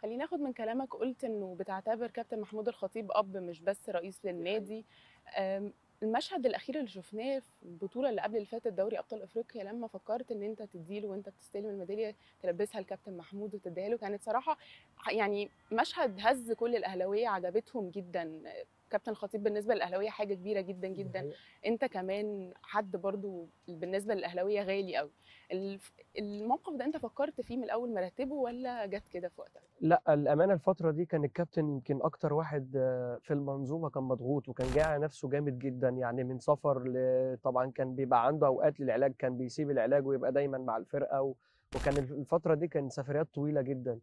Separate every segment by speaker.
Speaker 1: خليني اخد من كلامك قلت انه بتعتبر كابتن محمود الخطيب اب مش بس رئيس للنادي أم، المشهد الاخير اللي شفناه في البطوله اللي قبل اللي فاتت دوري ابطال افريقيا لما فكرت ان انت تديله وانت بتستلم الميداليه تلبسها لكابتن محمود وتديها له كانت صراحه ح- يعني مشهد هز كل الاهلاويه عجبتهم جدا كابتن الخطيب بالنسبه للاهلاويه حاجه كبيره جدا
Speaker 2: دي
Speaker 1: جدا
Speaker 2: حقيقة.
Speaker 1: انت كمان حد برضو بالنسبه للاهلاويه غالي قوي الف- الموقف ده انت فكرت فيه من الاول مرتبه ولا جت كده في وقتها
Speaker 2: لا الامانه الفتره دي كان الكابتن يمكن اكتر واحد آه، في المنظومه كان مضغوط وكان جاي على نفسه جامد جدا يعني من سفر ل... طبعا كان بيبقى عنده اوقات للعلاج كان بيسيب العلاج ويبقى دايما مع الفرقه و... وكان الفتره دي كان سفريات طويله جدا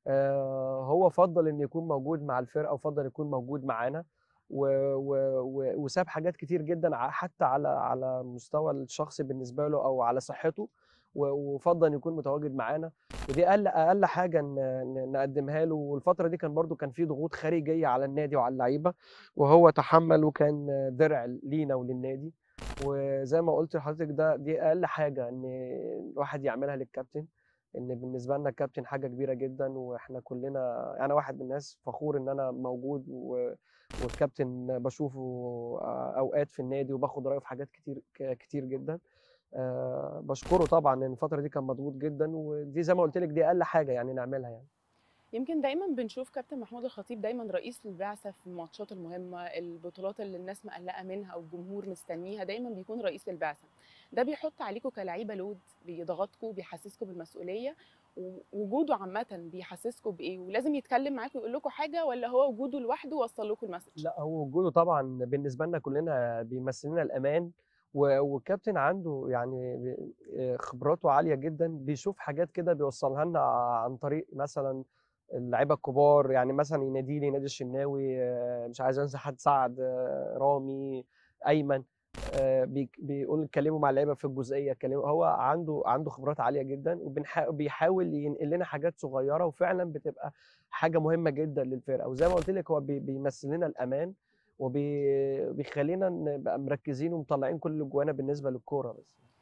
Speaker 2: آه، هو فضل انه يكون موجود مع الفرقه وفضل يكون موجود معانا و... و... و... وساب حاجات كتير جدا ع- حتى على على المستوى الشخصي بالنسبه له او على صحته و- وفضل انه يكون متواجد معانا ودي اقل اقل حاجه ن- ن- نقدمها له والفتره دي كان برضو كان في ضغوط خارجيه على النادي وعلى اللعيبه وهو تحمل وكان درع لينا وللنادي وزي ما قلت لحضرتك ده دي اقل حاجه ان الواحد يعملها للكابتن ان بالنسبه لنا الكابتن حاجه كبيره جدا واحنا كلنا انا واحد من الناس فخور ان انا موجود و والكابتن بشوفه اوقات في النادي وباخد رايه في حاجات كتير كتير جدا آه، بشكره طبعا ان الفتره دي كان مضغوط جدا ودي زي ما قلت لك دي اقل حاجه يعني نعملها يعني
Speaker 1: يمكن دايما بنشوف كابتن محمود الخطيب دايما رئيس للبعثه في الماتشات المهمه البطولات اللي الناس مقلقه منها او الجمهور مستنيها دايما بيكون رئيس للبعثه ده بيحط عليكم كلعيبه لود بيضغطكم بيحسسكم بالمسؤوليه ووجوده عامه بيحسسكم بايه ولازم يتكلم معاكم ويقول لكم حاجه ولا هو وجوده لوحده وصل لكم المسج
Speaker 2: لا هو وجوده طبعا بالنسبه لنا كلنا بيمثل لنا الامان و- والكابتن عنده يعني ب- آه، خبراته عاليه جدا بيشوف حاجات كده بيوصلها لنا عن طريق مثلا اللعيبه الكبار يعني مثلا ينادي لي نادي الشناوي آه، مش عايز انسى حد سعد آه، رامي ايمن آه، بيك- بيقول اتكلموا مع اللعيبه في الجزئيه اتكلموا هو عنده عنده خبرات عاليه جدا وبيحاول ينقل لنا حاجات صغيره وفعلا بتبقى حاجه مهمه جدا للفرقه وزي ما قلت لك هو بي- بيمثل لنا الامان وبيخلينا نبقى مركزين ومطلعين كل اللي جوانا بالنسبه للكوره بس